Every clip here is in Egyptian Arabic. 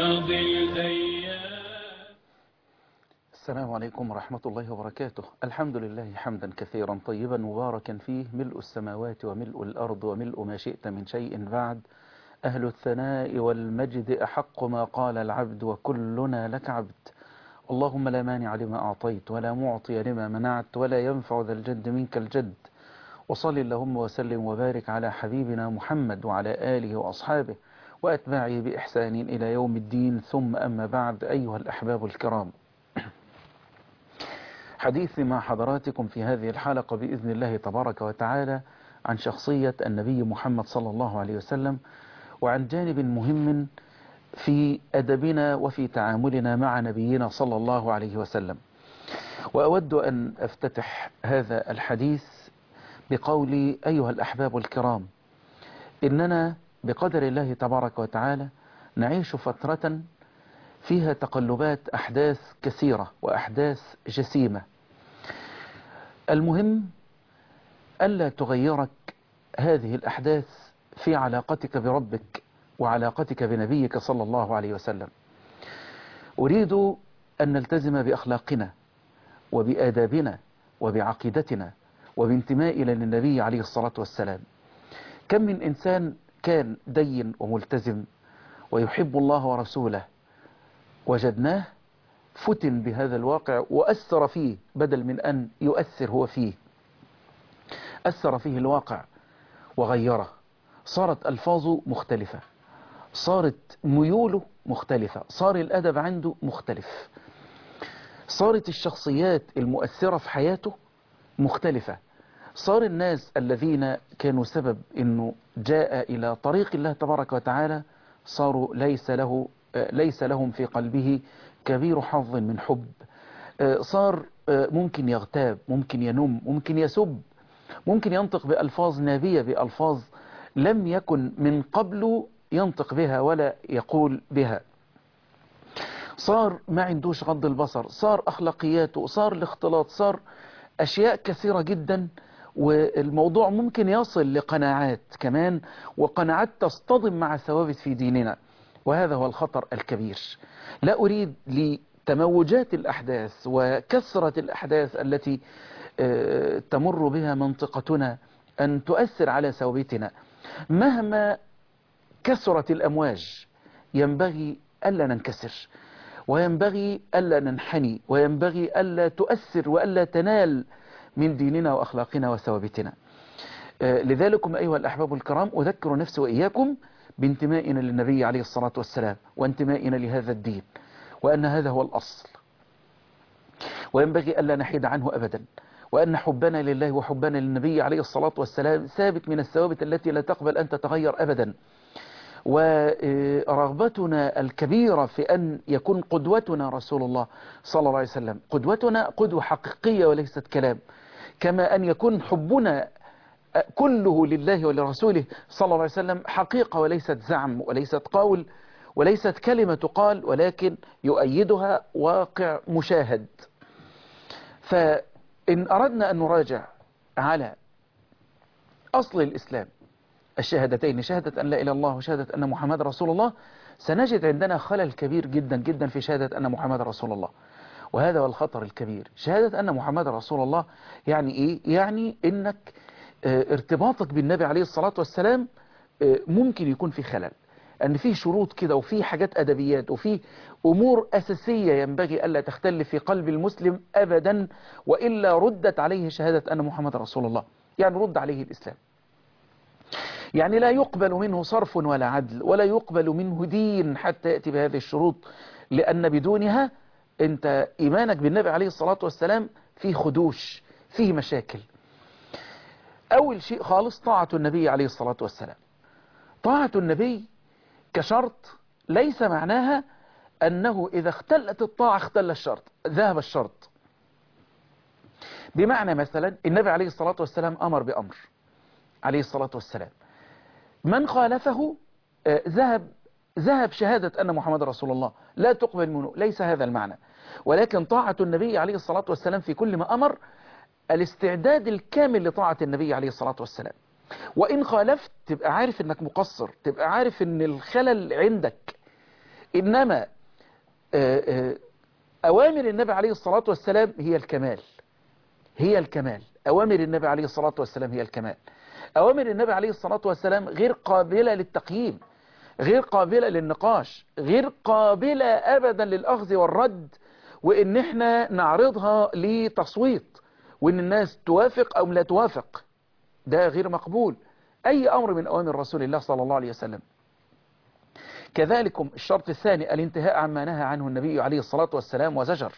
تماضي الأيام السلام عليكم ورحمة الله وبركاته الحمد لله حمدا كثيرا طيبا مباركا فيه ملء السماوات وملء الأرض وملء ما شئت من شيء بعد أهل الثناء والمجد أحق ما قال العبد وكلنا لك عبد اللهم لا مانع لما أعطيت ولا معطي لما منعت ولا ينفع ذا الجد منك الجد وصل اللهم وسلم وبارك على حبيبنا محمد وعلى آله وأصحابه وأتباعه بإحسان إلى يوم الدين ثم أما بعد أيها الأحباب الكرام حديثي مع حضراتكم في هذه الحلقة بإذن الله تبارك وتعالى عن شخصية النبي محمد صلى الله عليه وسلم وعن جانب مهم في أدبنا وفي تعاملنا مع نبينا صلى الله عليه وسلم وأود أن أفتتح هذا الحديث بقولي أيها الأحباب الكرام إننا بقدر الله تبارك وتعالى نعيش فترة فيها تقلبات أحداث كثيرة وأحداث جسيمة المهم ألا تغيرك هذه الأحداث في علاقتك بربك وعلاقتك بنبيك صلى الله عليه وسلم أريد أن نلتزم بأخلاقنا وبآدابنا وبعقيدتنا وبانتمائنا للنبي عليه الصلاة والسلام كم من إنسان كان دين وملتزم ويحب الله ورسوله وجدناه فتن بهذا الواقع وأثر فيه بدل من أن يؤثر هو فيه أثر فيه الواقع وغيره صارت ألفاظه مختلفة صارت ميوله مختلفة صار الأدب عنده مختلف صارت الشخصيات المؤثرة في حياته مختلفة صار الناس الذين كانوا سبب أنه جاء إلى طريق الله تبارك وتعالى صاروا ليس له ليس لهم في قلبه كبير حظ من حب صار ممكن يغتاب ممكن ينم ممكن يسب ممكن ينطق بألفاظ نابية بألفاظ لم يكن من قبل ينطق بها ولا يقول بها صار ما عندوش غض البصر صار أخلاقياته صار الاختلاط صار أشياء كثيرة جدا والموضوع ممكن يصل لقناعات كمان وقناعات تصطدم مع ثوابت في ديننا وهذا هو الخطر الكبير لا أريد لتموجات الأحداث وكثرة الأحداث التي تمر بها منطقتنا أن تؤثر على ثوابتنا مهما كثرت الأمواج ينبغي ألا ننكسر وينبغي ألا ننحني وينبغي ألا تؤثر وألا تنال من ديننا وأخلاقنا وثوابتنا لذلكم أيها الأحباب الكرام أذكر نفسي وإياكم بانتمائنا للنبي عليه الصلاة والسلام وانتمائنا لهذا الدين وأن هذا هو الأصل وينبغي ألا نحيد عنه أبدا وأن حبنا لله وحبنا للنبي عليه الصلاة والسلام ثابت من الثوابت التي لا تقبل أن تتغير أبدا ورغبتنا الكبيرة في أن يكون قدوتنا رسول الله صلى الله عليه وسلم قدوتنا قدوة حقيقية وليست كلام كما أن يكون حبنا كله لله ولرسوله صلى الله عليه وسلم حقيقة وليست زعم وليست قول وليست كلمة تقال ولكن يؤيدها واقع مشاهد فإن أردنا أن نراجع على أصل الإسلام الشهادتين شهادة أن لا إله إلا الله وشهادة أن محمد رسول الله سنجد عندنا خلل كبير جدا جدا في شهادة أن محمد رسول الله وهذا هو الخطر الكبير شهادة أن محمد رسول الله يعني إيه؟ يعني إنك ارتباطك بالنبي عليه الصلاة والسلام ممكن يكون في خلل أن في شروط كده وفي حاجات أدبيات وفي أمور أساسية ينبغي ألا تختل في قلب المسلم أبدا وإلا ردت عليه شهادة أن محمد رسول الله يعني رد عليه الإسلام يعني لا يقبل منه صرف ولا عدل ولا يقبل منه دين حتى يأتي بهذه الشروط لأن بدونها أنت إيمانك بالنبي عليه الصلاة والسلام فيه خدوش فيه مشاكل أول شيء خالص طاعة النبي عليه الصلاة والسلام طاعة النبي كشرط ليس معناها أنه إذا اختلت الطاعة اختل الشرط ذهب الشرط بمعنى مثلا النبي عليه الصلاة والسلام أمر بأمر عليه الصلاة والسلام من خالفه ذهب ذهب شهادة أن محمد رسول الله لا تقبل منه ليس هذا المعنى ولكن طاعة النبي عليه الصلاة والسلام في كل ما أمر الاستعداد الكامل لطاعة النبي عليه الصلاة والسلام وإن خالفت تبقى عارف أنك مقصر تبقى عارف أن الخلل عندك إنما آه، آه، أوامر النبي عليه الصلاة والسلام هي الكمال هي الكمال أوامر النبي عليه الصلاة والسلام هي الكمال أوامر النبي عليه الصلاة والسلام غير قابلة للتقييم غير قابلة للنقاش غير قابلة أبدا للأخذ والرد وإن احنا نعرضها لتصويت وإن الناس توافق أو لا توافق ده غير مقبول أي أمر من أوامر رسول الله صلى الله عليه وسلم كذلك الشرط الثاني الانتهاء عما نهى عنه النبي عليه الصلاة والسلام وزجر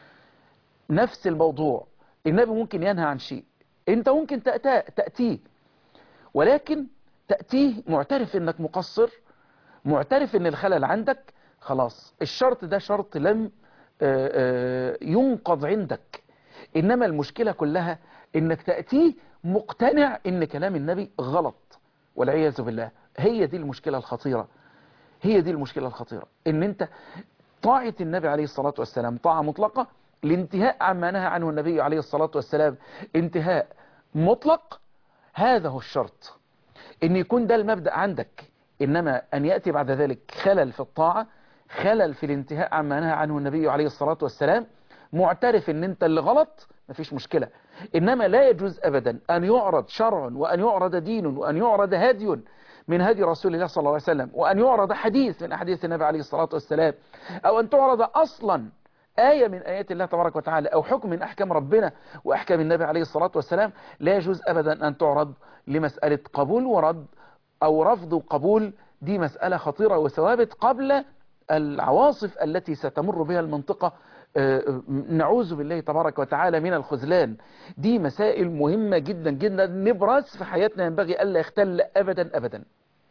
نفس الموضوع النبي ممكن ينهى عن شيء انت ممكن تأتى تأتيه ولكن تأتيه معترف انك مقصر معترف ان الخلل عندك خلاص الشرط ده شرط لم آه، آه، ينقض عندك انما المشكلة كلها انك تأتيه مقتنع ان كلام النبي غلط والعياذ بالله هي دي المشكلة الخطيرة هي دي المشكلة الخطيرة ان انت طاعة النبي عليه الصلاة والسلام طاعة مطلقة الانتهاء عما نهى عنه النبي عليه الصلاة والسلام انتهاء مطلق هذا هو الشرط ان يكون ده المبدأ عندك انما ان يأتي بعد ذلك خلل في الطاعة خلل في الانتهاء عما نهى عنه النبي عليه الصلاة والسلام معترف ان انت اللي غلط مفيش مشكلة انما لا يجوز ابدا ان يعرض شرع وان يعرض دين وان يعرض هدي من هدي رسول الله صلى الله عليه وسلم وان يعرض حديث من احاديث النبي عليه الصلاة والسلام او ان تعرض اصلا آية من آيات الله تبارك وتعالى أو حكم من أحكام ربنا وأحكام النبي عليه الصلاة والسلام لا يجوز أبدا أن تعرض لمسألة قبول ورد أو رفض وقبول دي مسألة خطيرة وثوابت قبل العواصف التي ستمر بها المنطقة آه، نعوذ بالله تبارك وتعالى من الخذلان دي مسائل مهمة جدا جدا نبرز في حياتنا ينبغي ألا يختل أبدا أبدا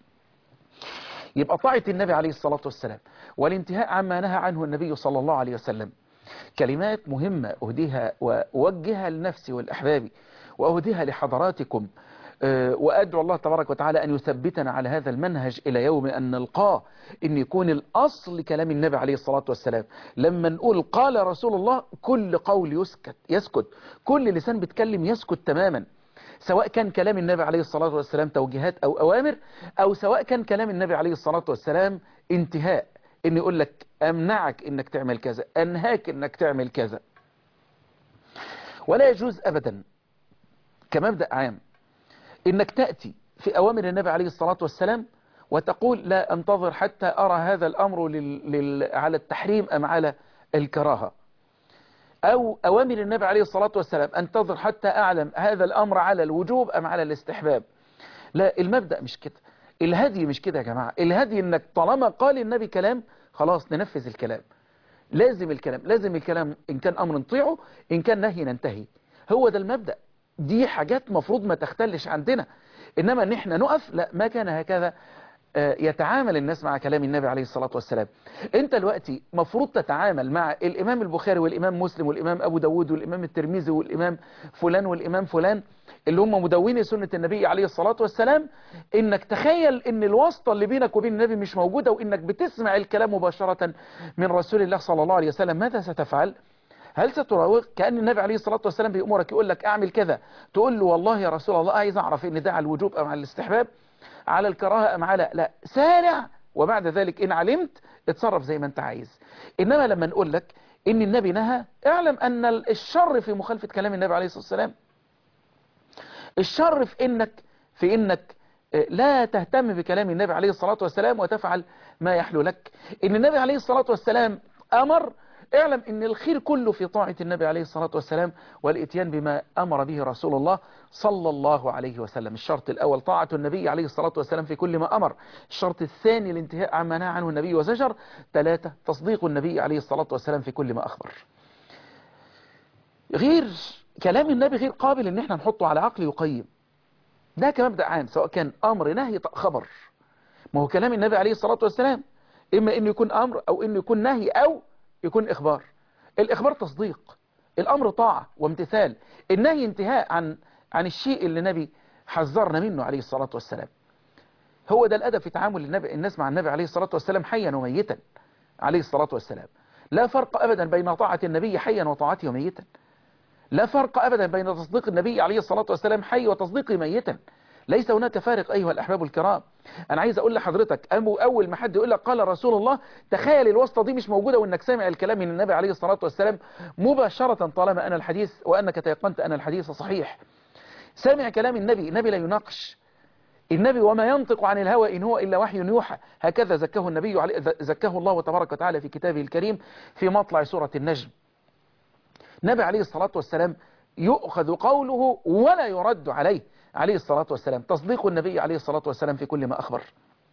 يبقى طاعة النبي عليه الصلاة والسلام والانتهاء عما نهى عنه النبي صلى الله عليه وسلم كلمات مهمة أهديها وأوجهها لنفسي والأحبابي وأهديها لحضراتكم آه، وأدعو الله تبارك وتعالى أن يثبتنا على هذا المنهج إلى يوم أن نلقاه إن يكون الأصل كلام النبي عليه الصلاة والسلام لما نقول قال رسول الله كل قول يسكت يسكت كل لسان بيتكلم يسكت تماما سواء كان كلام النبي عليه الصلاة والسلام توجيهات أو أوامر أو سواء كان كلام النبي عليه الصلاة والسلام انتهاء إن يقول لك أمنعك إنك تعمل كذا أنهاك إنك تعمل كذا ولا يجوز أبدا كمبدأ عام إنك تأتي في أوامر النبي عليه الصلاة والسلام وتقول لا أنتظر حتى أرى هذا الأمر لل... لل... على التحريم أم على الكراهة أو أوامر النبي عليه الصلاة والسلام أنتظر حتى أعلم هذا الأمر على الوجوب أم على الاستحباب لا المبدأ مش كده الهدي مش كده يا جماعة الهدي إنك طالما قال النبي كلام خلاص ننفذ الكلام لازم الكلام لازم الكلام إن كان أمر نطيعه إن كان نهي ننتهي هو ده المبدأ دي حاجات مفروض ما تختلش عندنا إنما إن إحنا نقف لا ما كان هكذا آه، يتعامل الناس مع كلام النبي عليه الصلاة والسلام انت دلوقتي مفروض تتعامل مع الامام البخاري والامام مسلم والامام ابو داود والامام الترمذي والامام فلان والامام فلان اللي هم مدوني سنة النبي عليه الصلاة والسلام انك تخيل ان الواسطة اللي بينك وبين النبي مش موجودة وانك بتسمع الكلام مباشرة من رسول الله صلى الله عليه وسلم ماذا ستفعل هل ستراوغ كأن النبي عليه الصلاة والسلام بيأمرك يقول لك اعمل كذا تقول له والله يا رسول الله عايز اعرف ان ده على الوجوب ام على الاستحباب على الكراهة أم على لا سارع وبعد ذلك إن علمت اتصرف زي ما أنت عايز إنما لما نقول لك إن النبي نهى اعلم أن الشر في مخالفة كلام النبي عليه الصلاة والسلام الشر في إنك في إنك لا تهتم بكلام النبي عليه الصلاة والسلام وتفعل ما يحلو لك إن النبي عليه الصلاة والسلام أمر اعلم ان الخير كله في طاعة النبي عليه الصلاة والسلام والاتيان بما امر به رسول الله صلى الله عليه وسلم الشرط الاول طاعة النبي عليه الصلاة والسلام في كل ما امر الشرط الثاني الانتهاء عما نهى عنه النبي وزجر ثلاثة تصديق النبي عليه الصلاة والسلام في كل ما اخبر غير كلام النبي غير قابل ان احنا نحطه على عقل يقيم ده كمبدأ عام سواء كان امر نهي خبر ما هو كلام النبي عليه الصلاة والسلام اما انه يكون امر او انه يكون نهي او يكون إخبار الإخبار تصديق الأمر طاعة وامتثال النهي انتهاء عن عن الشيء اللي النبي حذرنا منه عليه الصلاة والسلام هو ده الأدب في تعامل النبي الناس مع النبي عليه الصلاة والسلام حيا وميتا عليه الصلاة والسلام لا فرق أبدا بين طاعة النبي حيا وطاعته ميتا لا فرق أبدا بين تصديق النبي عليه الصلاة والسلام حي وتصديقه ميتا ليس هناك فارق أيها الأحباب الكرام انا عايز اقول لحضرتك أبو اول ما حد يقول لك قال رسول الله تخيل الواسطه دي مش موجوده وانك سامع الكلام من النبي عليه الصلاه والسلام مباشره طالما ان الحديث وانك تيقنت ان الحديث صحيح سامع كلام النبي النبي لا يناقش النبي وما ينطق عن الهوى إن هو إلا وحي يوحى هكذا زكاه النبي عليه زكاه الله تبارك وتعالى في كتابه الكريم في مطلع سورة النجم النبي عليه الصلاة والسلام يؤخذ قوله ولا يرد عليه عليه الصلاة والسلام تصديق النبي عليه الصلاة والسلام في كل ما أخبر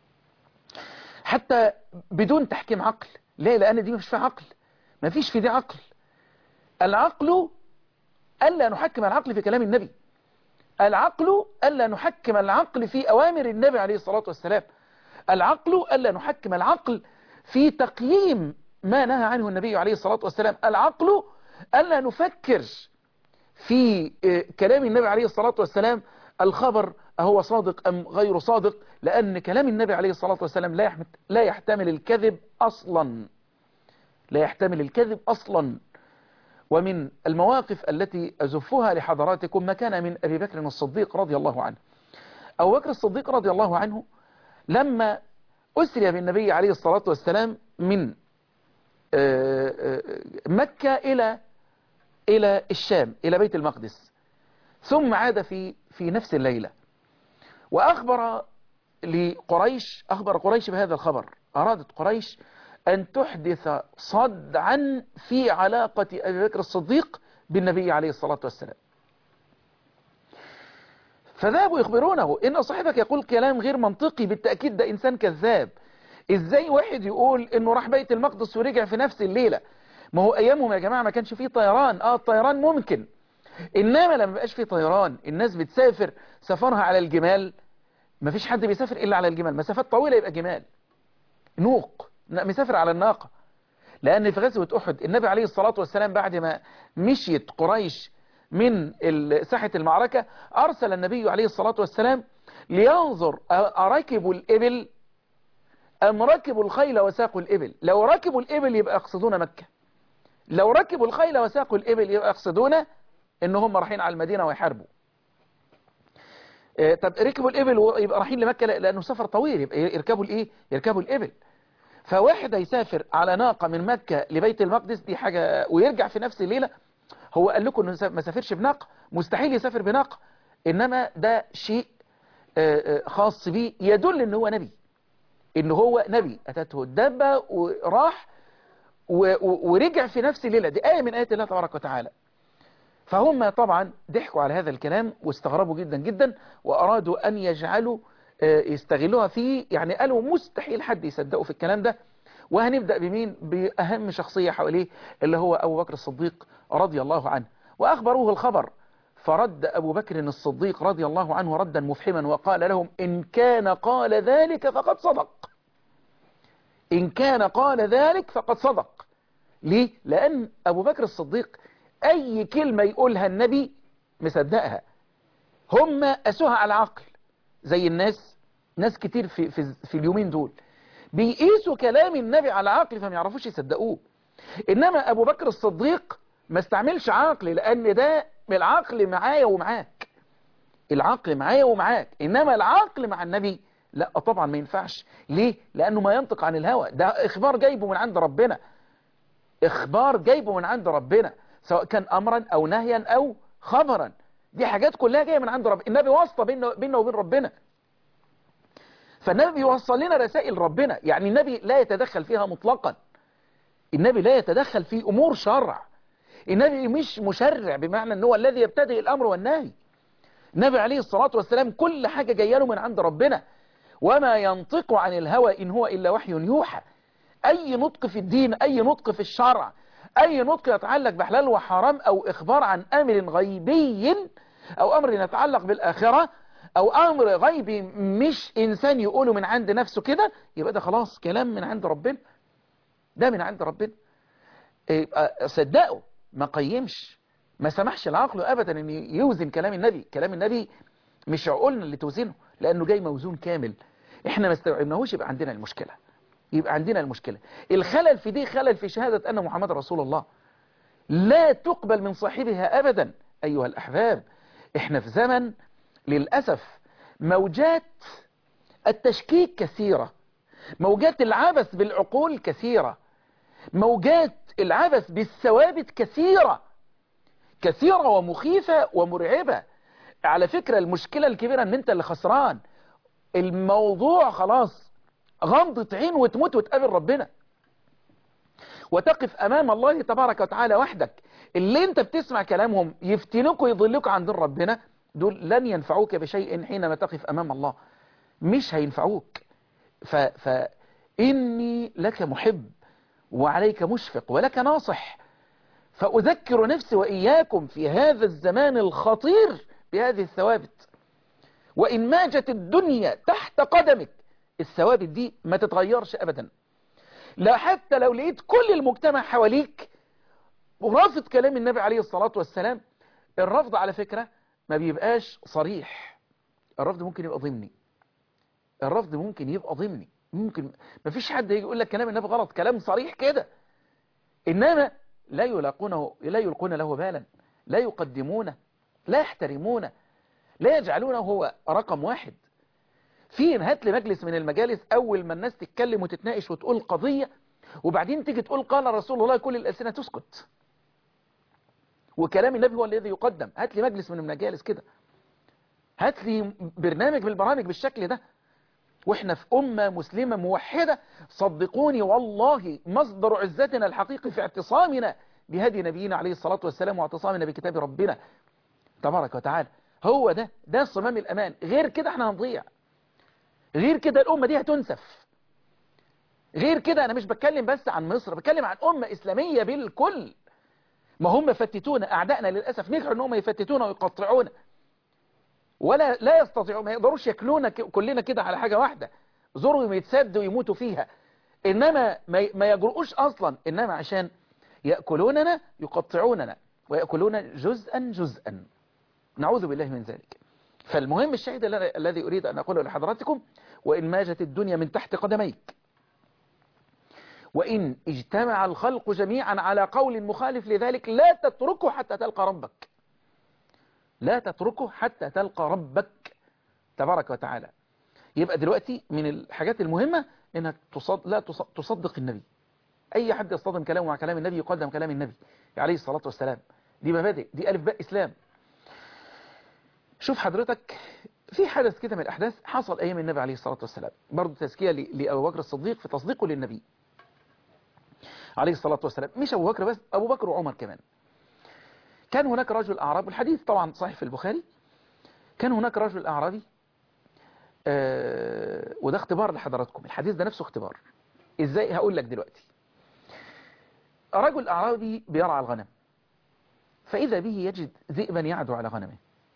حتى بدون تحكيم عقل ليه لأن دي مش في عقل ما فيش في دي عقل العقل ألا نحكم العقل في كلام النبي العقل ألا نحكم العقل في أوامر النبي عليه الصلاة والسلام العقل ألا نحكم العقل في تقييم ما نهى عنه النبي عليه الصلاة والسلام العقل ألا نفكر في كلام النبي عليه الصلاة والسلام الخبر أهو صادق أم غير صادق لأن كلام النبي عليه الصلاة والسلام لا يحمل لا يحتمل الكذب أصلا لا يحتمل الكذب أصلا ومن المواقف التي أزفها لحضراتكم ما كان من أبي بكر الصديق رضي الله عنه أبو بكر الصديق رضي الله عنه لما أسري بالنبي عليه الصلاة والسلام من مكة إلى إلى الشام إلى بيت المقدس ثم عاد في في نفس الليلة وأخبر لقريش أخبر قريش بهذا الخبر أرادت قريش أن تحدث صدعا في علاقة أبي بكر الصديق بالنبي عليه الصلاة والسلام فذهبوا يخبرونه إن صاحبك يقول كلام غير منطقي بالتأكيد ده إنسان كذاب إزاي واحد يقول إنه راح بيت المقدس ورجع في نفس الليلة ما هو أيامهم يا جماعة ما كانش فيه طيران آه الطيران ممكن إنما لما بقاش فيه طيران الناس بتسافر سفرها على الجمال ما فيش حد بيسافر إلا على الجمال مسافات طويلة يبقى جمال نوق مسافر على الناقة لأن في غزوة أحد النبي عليه الصلاة والسلام بعد ما مشيت قريش من ساحة المعركة أرسل النبي عليه الصلاة والسلام لينظر أركبوا الإبل أم ركبوا الخيل وساقوا الإبل لو ركبوا الإبل يبقى يقصدون مكة لو ركبوا الخيل وساقوا الإبل يبقى يقصدون إن هم رايحين على المدينة ويحاربوا طب ركبوا الإبل ويبقى رايحين لمكة لأنه سفر طويل يبقى يركبوا الإيه يركبوا الإبل فواحد يسافر على ناقة من مكة لبيت المقدس دي حاجة ويرجع في نفس الليلة هو قال لكم انه ما سافرش بناقة مستحيل يسافر بناقة انما ده شيء خاص بيه يدل ان هو نبي ان هو نبي اتته الدابة وراح ورجع في نفس الليلة دي آية من آيات الله تبارك وتعالى فهم طبعا ضحكوا على هذا الكلام واستغربوا جدا جدا وأرادوا أن يجعلوا يستغلوها فيه يعني قالوا مستحيل حد يصدقوا في الكلام ده وهنبدأ بمين بأهم شخصية حواليه اللي هو أبو بكر الصديق رضي الله عنه وأخبروه الخبر فرد أبو بكر الصديق رضي الله عنه ردا مفحما وقال لهم إن كان قال ذلك فقد صدق إن كان قال ذلك فقد صدق ليه؟ لأن أبو بكر الصديق أي كلمة يقولها النبي مصدقها هم أسوها على العقل زي الناس ناس كتير في, في, في اليومين دول بيقيسوا كلام النبي على عقل فما يعرفوش يصدقوه إنما أبو بكر الصديق ما استعملش عقل لأن ده العقل معايا ومعاك العقل معايا ومعاك إنما العقل مع النبي لا طبعا ما ينفعش ليه لأنه ما ينطق عن الهوى ده إخبار جايبه من عند ربنا إخبار جايبه من عند ربنا سواء كان أمرا أو نهيا أو خبرا دي حاجات كلها جاية من عند ربنا النبي واسطة بيننا وبين ربنا فالنبي بيوصل لنا رسائل ربنا يعني النبي لا يتدخل فيها مطلقا النبي لا يتدخل في أمور شرع النبي مش مشرع بمعنى أنه الذي يبتدئ الأمر والنهي النبي عليه الصلاة والسلام كل حاجة جايه له من عند ربنا وما ينطق عن الهوى إن هو إلا وحي يوحى أي نطق في الدين أي نطق في الشرع أي نطق يتعلق بحلال وحرام أو إخبار عن أمر غيبي أو أمر يتعلق بالآخرة أو أمر غيبي مش إنسان يقوله من عند نفسه كده يبقى ده خلاص كلام من عند ربنا ده من عند ربنا يبقى صدقه ما قيمش ما سمحش العقل أبدا أن يوزن كلام النبي كلام النبي مش عقولنا اللي توزنه لأنه جاي موزون كامل إحنا ما استوعبناهوش يبقى عندنا المشكلة يبقى عندنا المشكلة الخلل في دي خلل في شهادة أن محمد رسول الله لا تقبل من صاحبها أبدا أيها الأحباب إحنا في زمن للأسف موجات التشكيك كثيرة موجات العبث بالعقول كثيرة موجات العبث بالثوابت كثيرة كثيرة ومخيفة ومرعبة على فكرة المشكلة الكبيرة ان انت اللي خسران الموضوع خلاص غمضة عين وتموت وتقابل ربنا وتقف امام الله تبارك وتعالى وحدك اللي انت بتسمع كلامهم يفتنوك ويضلوك عن دين ربنا دول لن ينفعوك بشيء حينما تقف امام الله مش هينفعوك ف... فإني لك محب وعليك مشفق ولك ناصح فأذكر نفسي وإياكم في هذا الزمان الخطير بهذه الثوابت وإن ماجت الدنيا تحت قدمك الثوابت دي ما تتغيرش أبدا لا حتى لو لقيت كل المجتمع حواليك ورافض كلام النبي عليه الصلاة والسلام الرفض على فكرة ما بيبقاش صريح الرفض ممكن يبقى ضمني الرفض ممكن يبقى ضمني ممكن ما فيش حد يجي يقول لك كلام النبي غلط كلام صريح كده إنما لا يلاقونه لا يلقون له بالا لا يقدمونه لا يحترمونه لا يجعلونه هو رقم واحد في هات لي مجلس من المجالس أول ما الناس تتكلم وتتناقش وتقول قضية وبعدين تيجي تقول قال رسول الله كل الألسنة تسكت وكلام النبي هو الذي يقدم هات لي مجلس من المجالس كده هات لي برنامج من البرامج بالشكل ده واحنا في أمة مسلمة موحدة صدقوني والله مصدر عزتنا الحقيقي في اعتصامنا بهدي نبينا عليه الصلاة والسلام واعتصامنا بكتاب ربنا تبارك وتعالى هو ده ده صمام الأمان غير كده احنا هنضيع غير كده الأمة دي هتنسف غير كده أنا مش بتكلم بس عن مصر بتكلم عن أمة إسلامية بالكل ما هم فتتونا أعدائنا للأسف نجحوا أن هم يفتتونا ويقطعونا ولا لا يستطيعوا ما يقدروش ياكلونا كلنا كده على حاجة واحدة زوروا يتسدوا ويموتوا فيها إنما ما يجرؤوش أصلا إنما عشان يأكلوننا يقطعوننا ويأكلون جزءا جزءا نعوذ بالله من ذلك فالمهم الشاهد الذي أريد أن أقوله لحضراتكم وإن ماجت الدنيا من تحت قدميك وإن اجتمع الخلق جميعا على قول مخالف لذلك لا تتركه حتى تلقى ربك لا تتركه حتى تلقى ربك تبارك وتعالى يبقى دلوقتي من الحاجات المهمة انك تصد لا تصدق النبي اي حد يصطدم كلامه مع كلام النبي يقدم كلام النبي عليه الصلاة والسلام دي مبادئ دي ألف باء إسلام شوف حضرتك في حدث كده من الأحداث حصل أيام النبي عليه الصلاة والسلام برضو تزكية لأبو بكر الصديق في تصديقه للنبي عليه الصلاة والسلام مش أبو بكر بس أبو بكر وعمر كمان كان هناك رجل أعرابي الحديث طبعا صحيح في البخاري كان هناك رجل أعرابي آه وده اختبار لحضراتكم الحديث ده نفسه اختبار ازاي هقول لك دلوقتي رجل أعرابي بيرعى الغنم فإذا به يجد ذئبا يعدو على غنمه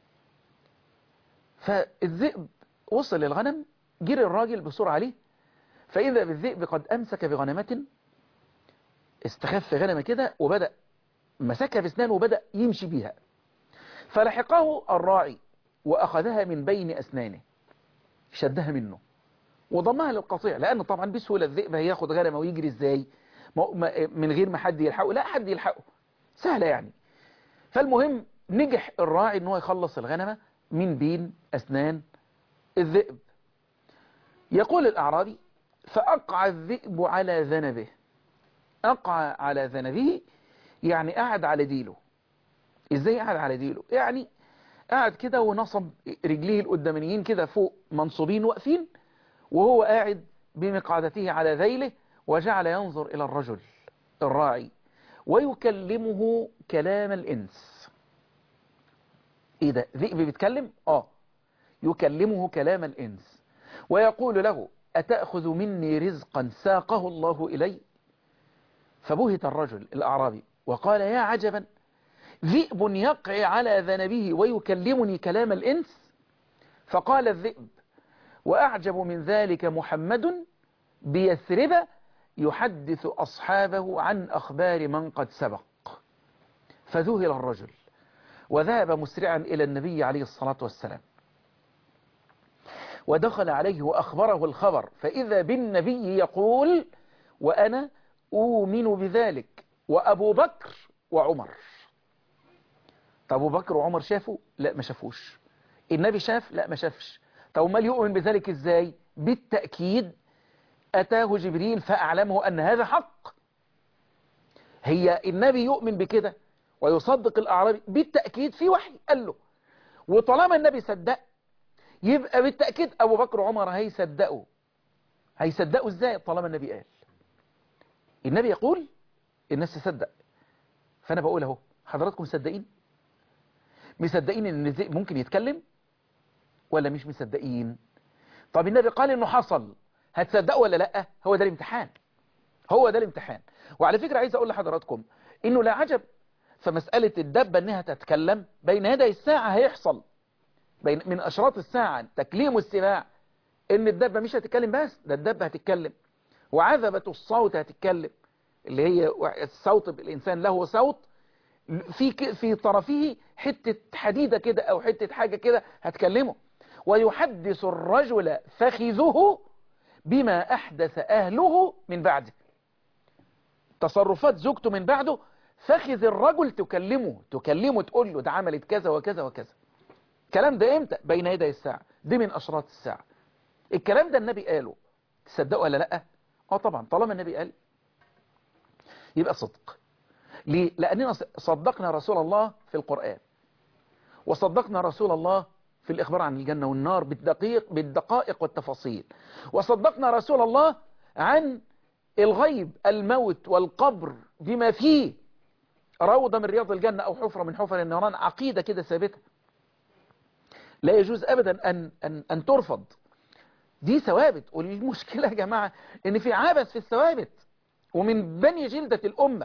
فالذئب وصل للغنم جري الراجل بسرعة عليه فإذا بالذئب قد أمسك بغنمة استخف غنمة كده وبدأ مسكها في اسنانه وبدأ يمشي بيها فلحقه الراعي وأخذها من بين أسنانه شدها منه وضمها للقطيع لأن طبعا بسهولة الذئب هياخد غنمة ويجري ازاي من غير ما حد يلحقه لا حد يلحقه سهلة يعني فالمهم نجح الراعي ان هو يخلص الغنمة من بين أسنان الذئب يقول الأعرابي فأقع الذئب على ذنبه أقع على ذنبه يعني قاعد على ديله ازاي قاعد على ديله يعني قاعد كده ونصب رجليه القدامانيين كده فوق منصوبين واقفين وهو قاعد بمقعدته على ذيله وجعل ينظر إلى الرجل الراعي ويكلمه كلام الإنس إيه ده ذئب بيتكلم آه يكلمه كلام الإنس ويقول له أتأخذ مني رزقا ساقه الله إلي فبهت الرجل الأعرابي وقال يا عجبا ذئب يقع على ذنبه ويكلمني كلام الإنس فقال الذئب وأعجب من ذلك محمد بيثرب يحدث أصحابه عن أخبار من قد سبق فذهل الرجل وذهب مسرعا إلى النبي عليه الصلاة والسلام ودخل عليه وأخبره الخبر فإذا بالنبي يقول وأنا أؤمن بذلك وأبو بكر وعمر طب أبو بكر وعمر شافوا لا ما شافوش النبي شاف لا ما شافش طب امال يؤمن بذلك ازاي بالتأكيد أتاه جبريل فأعلمه أن هذا حق هي النبي يؤمن بكده ويصدق الأعرابي بالتأكيد في وحي قال له وطالما النبي صدق يبقى بالتأكيد أبو بكر وعمر هيصدقوا هيصدقوا ازاي طالما النبي قال النبي يقول الناس تصدق فأنا بقول اهو حضراتكم مصدقين مصدقين ان الذئب ممكن يتكلم ولا مش مصدقين طب النبي قال انه حصل هتصدقوا ولا لا هو ده الامتحان هو ده الامتحان وعلى فكرة عايز اقول لحضراتكم انه لا عجب فمسألة الدبة انها تتكلم بين يدي الساعة هيحصل بين من اشراط الساعة تكليم السباع ان الدبة مش هتتكلم بس ده الدبة هتتكلم وعذبة الصوت هتتكلم اللي هي الصوت الانسان له صوت في في طرفه حتة حديدة كده او حتة حاجة كده هتكلمه ويحدث الرجل فخذه بما احدث اهله من بعده تصرفات زوجته من بعده فخذ الرجل تكلمه تكلمه تقول له ده عملت كذا وكذا وكذا الكلام ده امتى بين يدي الساعة دي من اشراط الساعة الكلام ده النبي قاله تصدقوا ولا لا اه طبعا طالما النبي قال يبقى صدق ليه لاننا صدقنا رسول الله في القرآن وصدقنا رسول الله في الإخبار عن الجنة والنار بالدقيق بالدقائق والتفاصيل وصدقنا رسول الله عن الغيب الموت والقبر بما فيه روضة من رياض الجنة أو حفرة من حفر النيران عقيدة كده ثابتة لا يجوز أبدا أن, أن, أن ترفض دي ثوابت والمشكلة يا جماعة ان في عبث في الثوابت ومن بني جلدة الأمة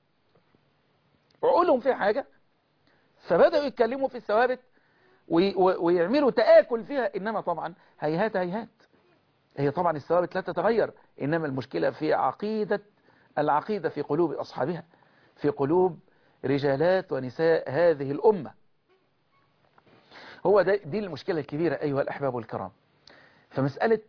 عقولهم في حاجة فبدأوا يتكلموا في الثوابت ويعملوا تآكل فيها إنما طبعا هيهات هيهات هي طبعا الثوابت لا تتغير إنما المشكلة في عقيدة العقيدة في قلوب أصحابها في قلوب رجالات ونساء هذه الأمة هو ده دي المشكلة الكبيرة أيها الأحباب الكرام فمسألة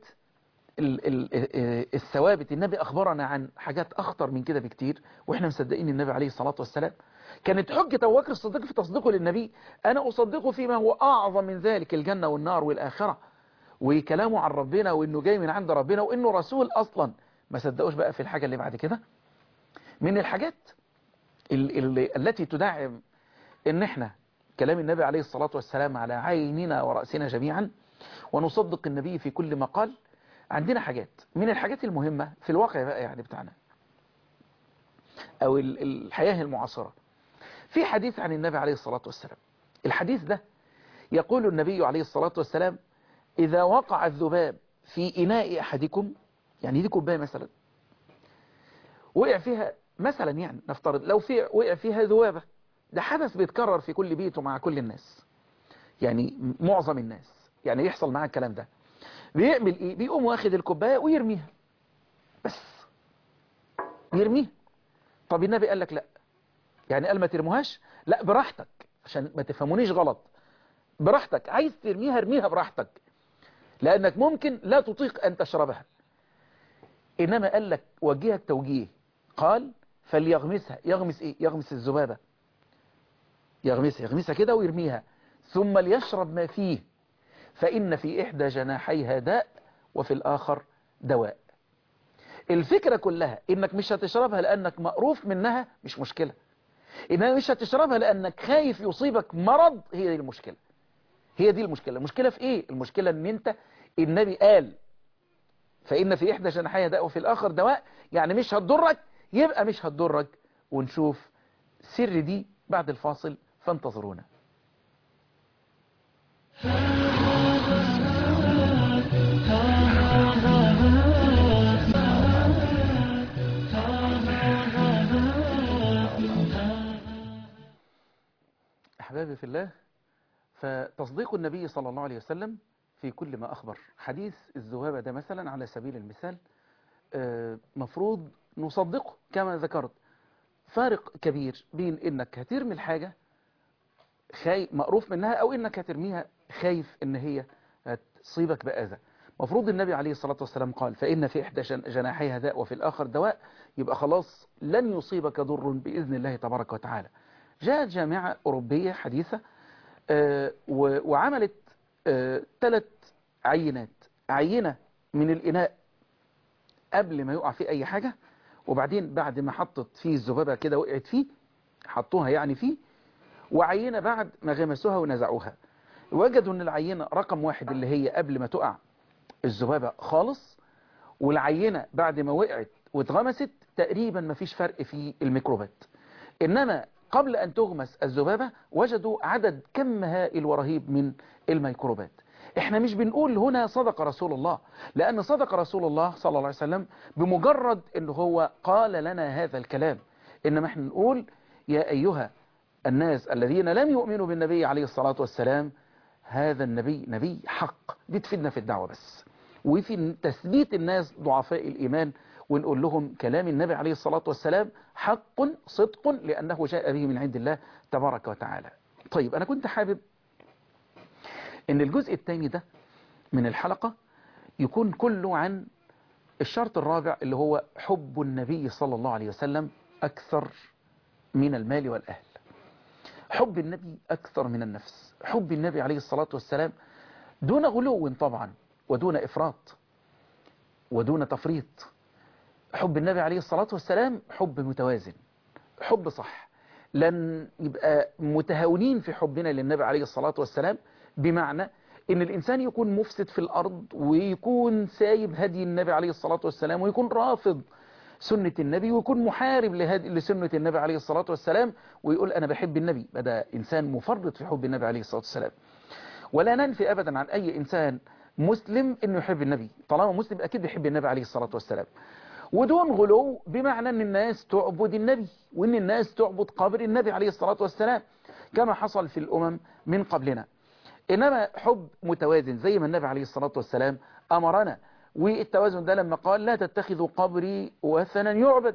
الثوابت النبي أخبرنا عن حاجات أخطر من كده بكتير وإحنا مصدقين النبي عليه الصلاة والسلام كانت حجة أبو بكر الصديق في تصديقه للنبي أنا أصدقه فيما هو أعظم من ذلك الجنة والنار والآخرة وكلامه عن ربنا وإنه جاي من عند ربنا وإنه رسول أصلا ما صدقوش بقى في الحاجة اللي بعد كده من الحاجات اللي التي تدعم إن إحنا كلام النبي عليه الصلاة والسلام على عيننا ورأسنا جميعا ونصدق النبي في كل ما قال عندنا حاجات من الحاجات المهمة في الواقع بقى يعني بتاعنا أو الحياة المعاصرة في حديث عن النبي عليه الصلاة والسلام الحديث ده يقول النبي عليه الصلاة والسلام إذا وقع الذباب في إناء أحدكم يعني دي كوباية مثلا وقع فيها مثلا يعني نفترض لو في وقع فيها ذبابة ده حدث بيتكرر في كل بيت ومع كل الناس يعني معظم الناس يعني يحصل معاه الكلام ده بيعمل ايه بيقوم واخد الكوبايه ويرميها بس يرميها طب النبي قال لك لا يعني قال ما ترموهاش لا براحتك عشان ما تفهمونيش غلط براحتك عايز ترميها ارميها براحتك لانك ممكن لا تطيق ان تشربها انما قال لك وجه التوجيه قال فليغمسها يغمس ايه يغمس الذبابه يغمسها يغمسها كده ويرميها ثم ليشرب ما فيه فإن في إحدى جناحيها داء وفي الآخر دواء الفكرة كلها إنك مش هتشربها لأنك مقروف منها مش مشكلة إنها مش هتشربها لأنك خايف يصيبك مرض هي دي المشكلة هي دي المشكلة المشكلة في إيه المشكلة إن أنت النبي قال فإن في إحدى جناحيها داء وفي الآخر دواء يعني مش هتضرك يبقى مش هتضرك ونشوف سر دي بعد الفاصل فانتظرونا أحبابي في الله فتصديق النبي صلى الله عليه وسلم في كل ما أخبر حديث الذهابة ده مثلا على سبيل المثال مفروض نصدقه كما ذكرت فارق كبير بين إنك هترمي الحاجة خاي مقروف منها أو إنك هترميها خايف إن هي هتصيبك بأذى مفروض النبي عليه الصلاة والسلام قال فإن في إحدى جناحيها داء وفي الآخر دواء يبقى خلاص لن يصيبك ضر بإذن الله تبارك وتعالى جاءت جامعة أوروبية حديثة وعملت ثلاث عينات عينة من الإناء قبل ما يقع فيه أي حاجة وبعدين بعد ما حطت فيه الذبابة كده وقعت فيه حطوها يعني فيه وعينة بعد ما غمسوها ونزعوها وجدوا ان العينة رقم واحد اللي هي قبل ما تقع الذبابة خالص والعينة بعد ما وقعت واتغمست تقريبا ما فيش فرق في الميكروبات انما قبل ان تغمس الذبابة وجدوا عدد كم هائل ورهيب من الميكروبات احنا مش بنقول هنا صدق رسول الله لان صدق رسول الله صلى الله عليه وسلم بمجرد ان هو قال لنا هذا الكلام انما احنا نقول يا ايها الناس الذين لم يؤمنوا بالنبي عليه الصلاة والسلام هذا النبي نبي حق دي تفيدنا في الدعوة بس وفي تثبيت الناس ضعفاء الإيمان ونقول لهم كلام النبي عليه الصلاة والسلام حق صدق لأنه جاء به من عند الله تبارك وتعالى طيب أنا كنت حابب أن الجزء الثاني ده من الحلقة يكون كله عن الشرط الرابع اللي هو حب النبي صلى الله عليه وسلم أكثر من المال والأهل حب النبي أكثر من النفس حب النبي عليه الصلاة والسلام دون غلو طبعا ودون إفراط ودون تفريط حب النبي عليه الصلاة والسلام حب متوازن حب صح لن يبقى متهاونين في حبنا للنبي عليه الصلاة والسلام بمعنى ان الانسان يكون مفسد في الارض ويكون سايب هدي النبي عليه الصلاة والسلام ويكون رافض سنة النبي ويكون محارب لهدي لسنة النبي عليه الصلاة والسلام ويقول أنا بحب النبي بدأ إنسان مفرط في حب النبي عليه الصلاة والسلام ولا ننفي أبدا عن أي إنسان مسلم أنه يحب النبي طالما مسلم أكيد بيحب النبي عليه الصلاة والسلام ودون غلو بمعنى أن الناس تعبد النبي وأن الناس تعبد قبر النبي عليه الصلاة والسلام كما حصل في الأمم من قبلنا إنما حب متوازن زي ما النبي عليه الصلاة والسلام أمرنا والتوازن ده لما قال لا تتخذوا قبري وثنا يعبد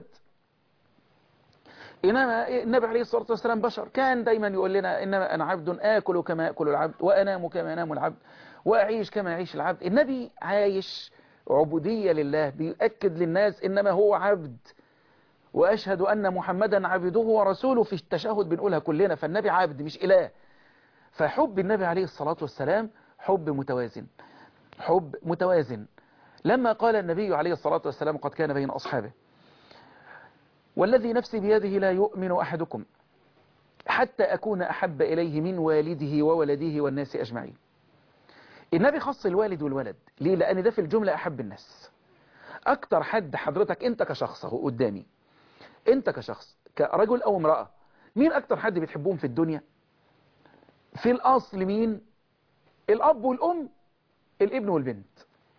إنما النبي عليه الصلاة والسلام بشر كان دايما يقول لنا إنما أنا عبد آكل كما يأكل العبد وأنام كما ينام العبد وأعيش كما يعيش العبد النبي عايش عبودية لله بيأكد للناس إنما هو عبد وأشهد أن محمدا عبده ورسوله في التشهد بنقولها كلنا فالنبي عبد مش إله فحب النبي عليه الصلاة والسلام حب متوازن حب متوازن لما قال النبي عليه الصلاة والسلام قد كان بين أصحابه والذي نفسي بيده لا يؤمن أحدكم حتى أكون أحب إليه من والده وولده والناس أجمعين النبي خص الوالد والولد ليه لأن ده في الجملة أحب الناس أكتر حد حضرتك أنت كشخص اهو قدامي أنت كشخص كرجل أو امرأة مين أكتر حد بتحبهم في الدنيا في الأصل مين الأب والأم الابن والبنت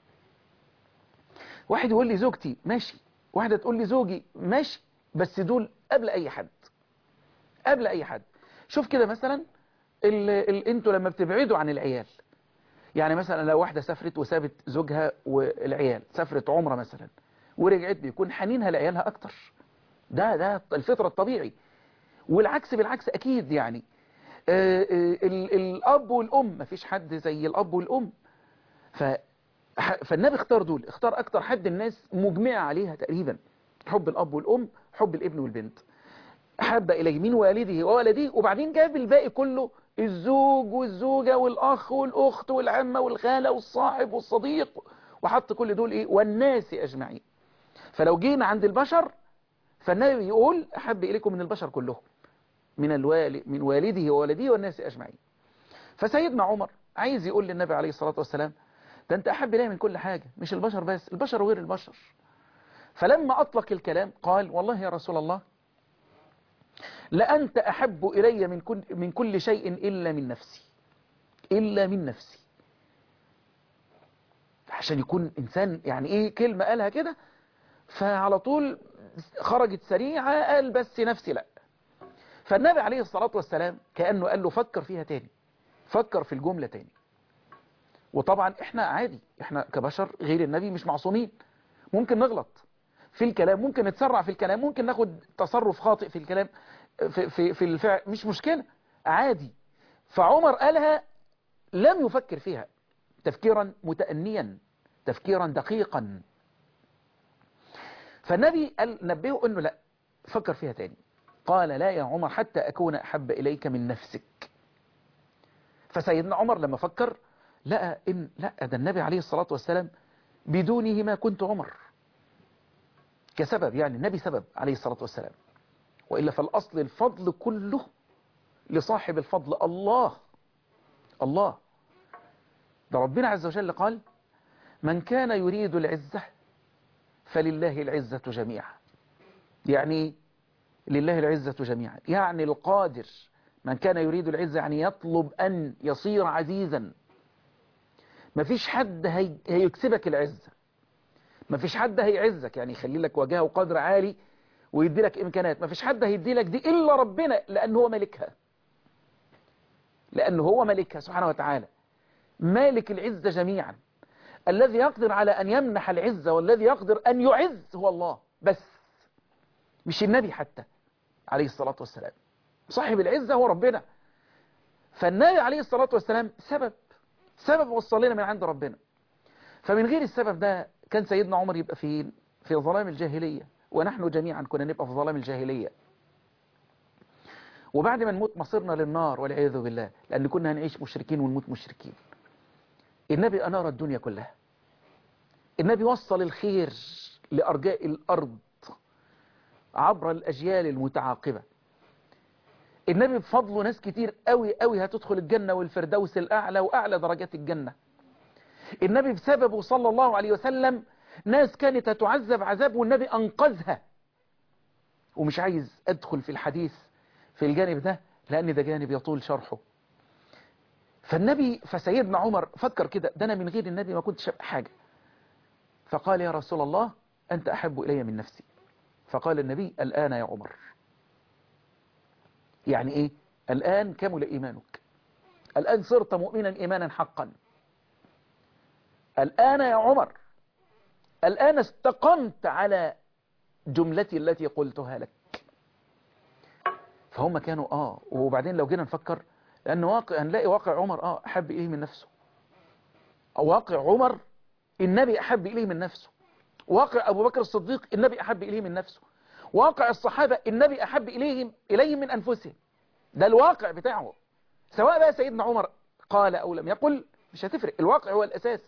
واحد يقول لي زوجتي ماشي واحدة تقول لي زوجي ماشي بس دول قبل أي حد قبل أي حد شوف كده مثلا ال... ال... انتوا لما بتبعدوا عن العيال يعني مثلا لو واحدة سافرت وسابت زوجها والعيال سافرت عمرة مثلا ورجعت بيكون حنينها لعيالها أكتر ده ده الفطرة الطبيعي والعكس بالعكس أكيد يعني آه آه ال... الأب والأم مفيش حد زي الأب والأم ف... فالنبي اختار دول اختار اكتر حد الناس مجمعة عليها تقريبا حب الاب والام حب الابن والبنت حب اليه من والده وولده وبعدين جاب الباقي كله الزوج والزوجة والاخ والاخت والعمة والخالة والصاحب والصديق وحط كل دول ايه والناس اجمعين فلو جينا عند البشر فالنبي يقول احب اليكم من البشر كلهم من الوالد من والده وولده والناس اجمعين فسيدنا عمر عايز يقول للنبي عليه الصلاة والسلام ده انت احب اليه من كل حاجة مش البشر بس البشر وغير البشر فلما اطلق الكلام قال والله يا رسول الله لأنت أحب إلي من كل, من كل شيء إلا من نفسي إلا من نفسي عشان يكون إنسان يعني إيه كلمة قالها كده فعلى طول خرجت سريعة قال بس نفسي لا فالنبي عليه الصلاة والسلام كأنه قال له فكر فيها تاني فكر في الجملة تاني وطبعا احنا عادي احنا كبشر غير النبي مش معصومين ممكن نغلط في الكلام ممكن نتسرع في الكلام ممكن ناخد تصرف خاطئ في الكلام في, في, في الفعل مش مشكلة عادي فعمر قالها لم يفكر فيها تفكيرا متأنيا تفكيرا دقيقا فالنبي قال نبهه انه لا فكر فيها تاني قال لا يا عمر حتى أكون أحب إليك من نفسك فسيدنا عمر لما فكر لقى إن لا ده النبي عليه الصلاة والسلام بدونه ما كنت عمر كسبب يعني النبي سبب عليه الصلاة والسلام وإلا فالأصل الفضل كله لصاحب الفضل الله الله ده ربنا عز وجل قال من كان يريد العزة فلله العزة جميعا يعني لله العزة جميعا يعني القادر من كان يريد العزة يعني يطلب أن يصير عزيزا مفيش حد هي... هيكسبك العزة مفيش حد هيعزك يعني يخلي لك وجهه وقدر عالي ويدي لك إمكانات مفيش حد هيدي لك دي إلا ربنا لأنه هو ملكها لأنه هو ملكها سبحانه وتعالى مالك العزة جميعا الذي يقدر على أن يمنح العزة والذي يقدر أن يعز هو الله بس مش النبي حتى عليه الصلاة والسلام صاحب العزة هو ربنا فالنبي عليه الصلاة والسلام سبب سبب وصل لنا من عند ربنا فمن غير السبب ده كان سيدنا عمر يبقى في في ظلام الجاهلية ونحن جميعا كنا نبقى في ظلام الجاهلية وبعد ما نموت مصيرنا للنار والعياذ بالله لأن كنا هنعيش مشركين ونموت مشركين النبي أنار الدنيا كلها النبي وصل الخير لأرجاء الأرض عبر الأجيال المتعاقبة النبي بفضله ناس كتير قوي قوي هتدخل الجنة والفردوس الأعلى وأعلى درجات الجنة النبي بسببه صلى الله عليه وسلم ناس كانت هتعذب عذاب والنبي أنقذها ومش عايز أدخل في الحديث في الجانب ده لأن ده جانب يطول شرحه فالنبي فسيدنا عمر فكر كده ده أنا من غير النبي ما كنتش أبقى حاجة فقال يا رسول الله أنت أحب إلي من نفسي فقال النبي الآن يا عمر يعني إيه الآن كمل إيمانك الآن صرت مؤمنا إيمانا حقا الآن يا عمر الآن استقمت على جملتي التي قلتها لك فهم كانوا آه وبعدين لو جينا نفكر لأن واقع هنلاقي واقع عمر آه أحب إليه من نفسه واقع عمر النبي أحب إليه من نفسه واقع أبو بكر الصديق النبي أحب إليه من نفسه واقع الصحابة النبي أحب إليهم إليهم من أنفسهم ده الواقع بتاعه سواء بقى سيدنا عمر قال أو لم يقل مش هتفرق الواقع هو الأساس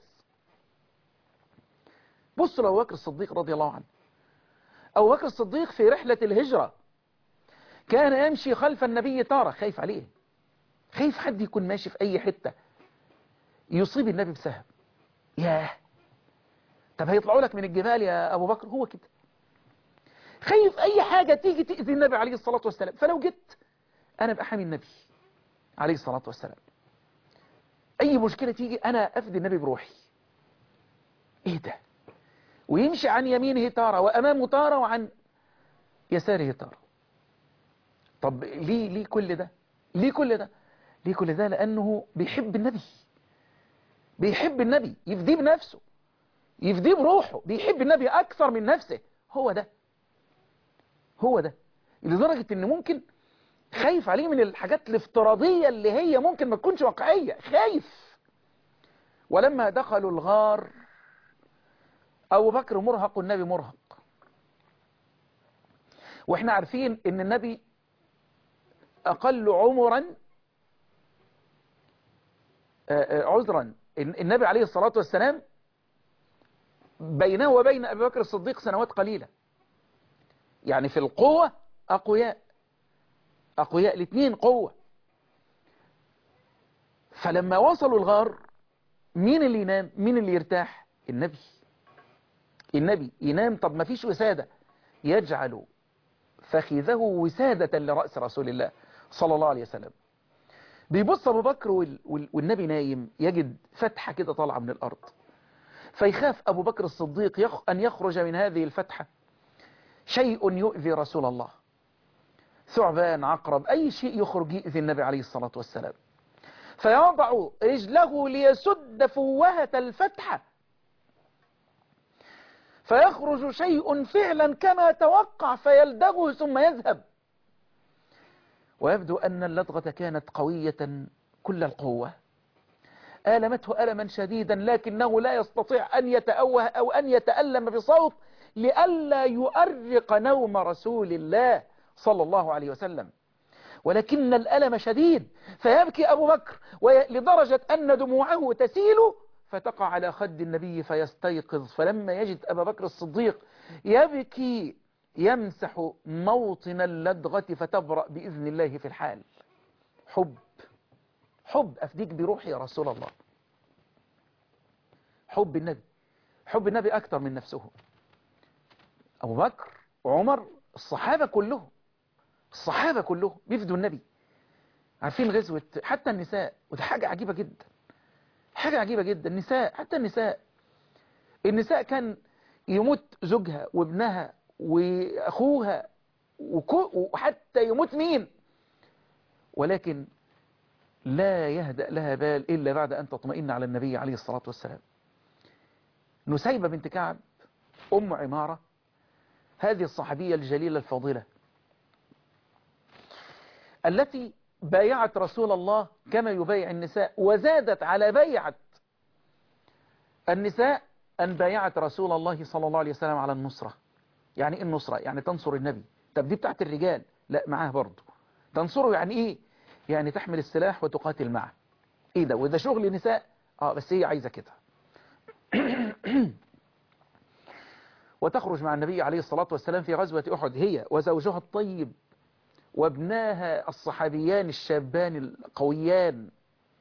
بص لأبو بكر الصديق رضي الله عنه أبو بكر الصديق في رحلة الهجرة كان يمشي خلف النبي تارة خايف عليه خايف حد يكون ماشي في أي حتة يصيب النبي بسهم ياه طب هيطلعوا لك من الجبال يا أبو بكر هو كده خايف أي حاجة تيجي تأذي النبي عليه الصلاة والسلام فلو جيت أنا بأحمي النبي عليه الصلاة والسلام أي مشكلة تيجي أنا أفدي النبي بروحي إيه ده ويمشي عن يمينه تارة وأمامه تارة وعن يساره تارة طب ليه ليه كل ده ليه كل ده ليه كل ده لأنه بيحب النبي بيحب النبي يفديه بنفسه يفديه بروحه بيحب النبي أكثر من نفسه هو ده هو ده لدرجة ان ممكن خايف عليه من الحاجات الافتراضية اللي هي ممكن ما تكونش واقعية خايف ولما دخلوا الغار أبو بكر مرهق والنبي مرهق واحنا عارفين ان النبي أقل عمرا عذرا النبي عليه الصلاة والسلام بينه وبين أبي بكر الصديق سنوات قليلة يعني في القوة أقوياء أقوياء الاثنين قوة فلما وصلوا الغار مين اللي ينام مين اللي يرتاح النبي النبي ينام طب ما فيش وسادة يجعل فخذه وسادة لرأس رسول الله صلى الله عليه وسلم بيبص أبو بكر وال... وال... والنبي نايم يجد فتحة كده طالعة من الأرض فيخاف أبو بكر الصديق يخ... أن يخرج من هذه الفتحة شيء يؤذي رسول الله ثعبان عقرب أي شيء يخرج يؤذي النبي عليه الصلاة والسلام فيضع رجله ليسد فوهة الفتحة فيخرج شيء فعلا كما توقع فيلدغه ثم يذهب ويبدو أن اللدغة كانت قوية كل القوة آلمته ألما شديدا لكنه لا يستطيع أن يتأوه أو أن يتألم بصوت لئلا يؤرق نوم رسول الله صلى الله عليه وسلم ولكن الألم شديد فيبكي أبو بكر لدرجة أن دموعه تسيل فتقع على خد النبي فيستيقظ فلما يجد أبا بكر الصديق يبكي يمسح موطن اللدغة فتبرأ بإذن الله في الحال حب حب أفديك بروحي يا رسول الله حب النبي حب النبي أكثر من نفسه أبو بكر وعمر الصحابة كلهم الصحابة كلهم بيفدوا النبي عارفين غزوة حتى النساء وده حاجة عجيبة جدا حاجة عجيبة جدا النساء حتى النساء النساء كان يموت زوجها وابنها وأخوها وحتى يموت مين ولكن لا يهدأ لها بال إلا بعد أن تطمئن على النبي عليه الصلاة والسلام نسيبة بنت كعب أم عمارة هذه الصحابية الجليلة الفاضلة التي بايعت رسول الله كما يبايع النساء وزادت على بيعة النساء أن بايعت رسول الله صلى الله عليه وسلم على النصرة يعني إيه النصرة يعني تنصر النبي طب دي بتاعت الرجال لا معاه برضه تنصره يعني إيه يعني تحمل السلاح وتقاتل معه إيه ده وده شغل نساء آه بس هي عايزة كده وتخرج مع النبي عليه الصلاة والسلام في غزوة أحد هي وزوجها الطيب وابناها الصحابيان الشابان القويان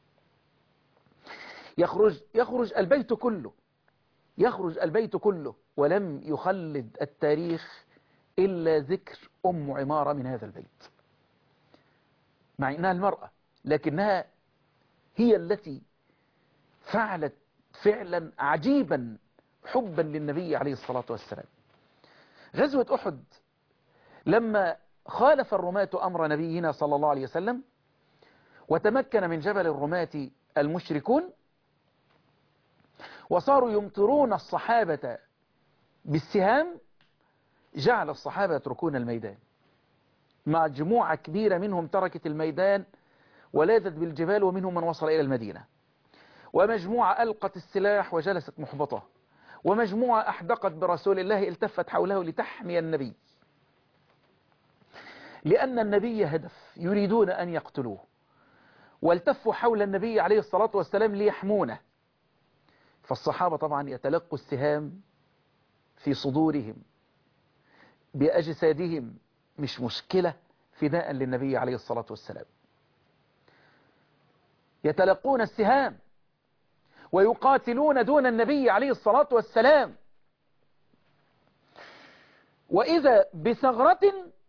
يخرج يخرج البيت كله يخرج البيت كله ولم يخلد التاريخ إلا ذكر أم عمارة من هذا البيت مع إنها المرأة لكنها هي التي فعلت فعلا عجيبا حبا للنبي عليه الصلاة والسلام غزوة أحد لما خالف الرماة أمر نبينا صلى الله عليه وسلم وتمكن من جبل الرماة المشركون وصاروا يمطرون الصحابة بالسهام جعل الصحابة يتركون الميدان مجموعة كبيرة منهم تركت الميدان ولاذت بالجبال ومنهم من وصل إلى المدينة ومجموعة ألقت السلاح وجلست محبطة ومجموعة أحدقت برسول الله التفت حوله لتحمي النبي لأن النبي هدف يريدون أن يقتلوه والتفوا حول النبي عليه الصلاة والسلام ليحمونه فالصحابة طبعا يتلقوا السهام في صدورهم بأجسادهم مش مشكلة فداء للنبي عليه الصلاة والسلام يتلقون السهام ويقاتلون دون النبي عليه الصلاة والسلام وإذا بثغرة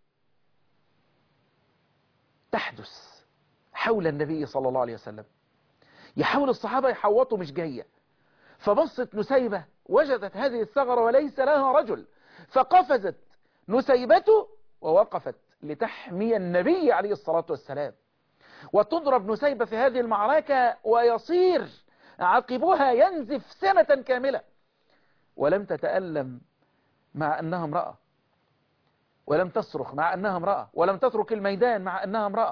تحدث حول النبي صلى الله عليه وسلم يحاول الصحابة يحوطوا مش جاية فبصت نسيبة وجدت هذه الثغرة وليس لها رجل فقفزت نسيبته ووقفت لتحمي النبي عليه الصلاة والسلام وتضرب نسيبة في هذه المعركة ويصير عقبها ينزف سنة كاملة ولم تتألم مع أنها امرأة ولم تصرخ مع أنها امرأة ولم تترك الميدان مع أنها امرأة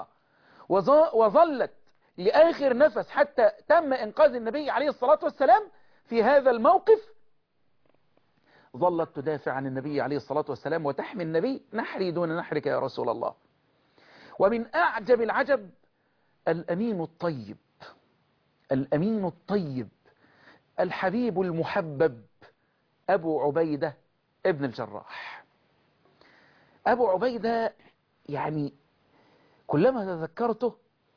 وظلت لآخر نفس حتى تم إنقاذ النبي عليه الصلاة والسلام في هذا الموقف ظلت تدافع عن النبي عليه الصلاة والسلام وتحمي النبي نحري دون نحرك يا رسول الله ومن أعجب العجب الأمين الطيب الأمين الطيب الحبيب المحبب أبو عبيدة ابن الجراح أبو عبيدة يعني كلما تذكرته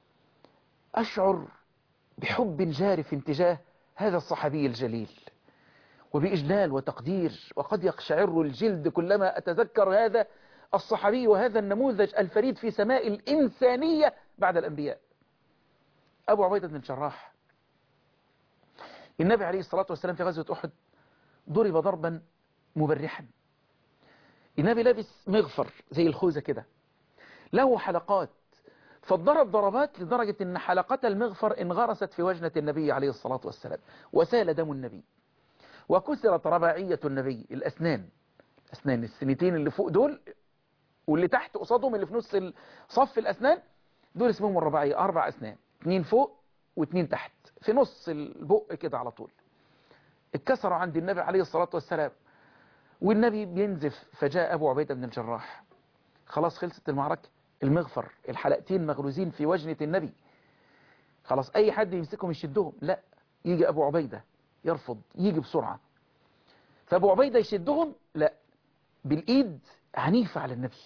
أشعر بحب جارف تجاه هذا الصحابي الجليل وبإجلال وتقدير وقد يقشعر الجلد كلما أتذكر هذا الصحابي وهذا النموذج الفريد في سماء الإنسانية بعد الأنبياء أبو عبيدة بن الجراح النبي عليه الصلاة والسلام في غزوة أحد ضرب ضربا مبرحا النبي لابس مغفر زي الخوذة كده له حلقات فضرب ضربات لدرجة ان حلقات المغفر انغرست في وجنة النبي عليه الصلاة والسلام وسال دم النبي وكسرت رباعية النبي الأسنان أسنان السنتين اللي فوق دول واللي تحت قصادهم اللي في نص صف الأسنان دول اسمهم الرباعية أربع أسنان اتنين فوق واتنين تحت في نص البق كده على طول اتكسروا عند النبي عليه الصلاة والسلام والنبي بينزف فجاء أبو عبيدة بن الجراح خلاص خلصت المعركة المغفر الحلقتين مغروزين في وجنة النبي خلاص أي حد يمسكهم يشدهم لا يجي أبو عبيدة يرفض يجي بسرعة فأبو عبيدة يشدهم لا بالإيد عنيفة على النبي